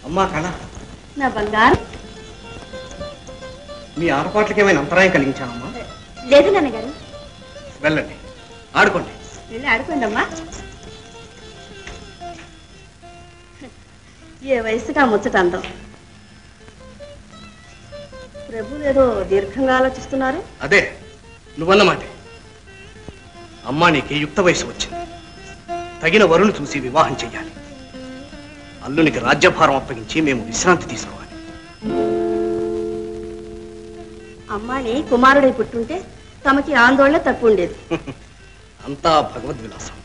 అమ్మా కళ నా బంగారు మీ ఆటపాట్లకి ఏమైనా అంతరాయం కలిగించానమ్మా లేదు నాన్నగారు వెళ్ళండి ఆడుకోండి వెళ్ళి ఆడుకోండి అమ్మా ఏ వయసుగా ముచ్చట అందం ప్రభులు ఏదో దీర్ఘంగా ఆలోచిస్తున్నారు అదే నువ్వన్నమాటే అమ్మా నీకు యుక్త వయసు వచ్చింది తగిన వరుని చూసి వివాహం చెయ్యాలి అల్లునికి రాజ్యభారం అప్పగించి మేము విశ్రాంతి తీసుకోవాలి అమ్మాని కుమారుడై పుట్టుంటే తమకి ఆందోళన తక్కువ ఉండేది అంతా భగవద్విలాసం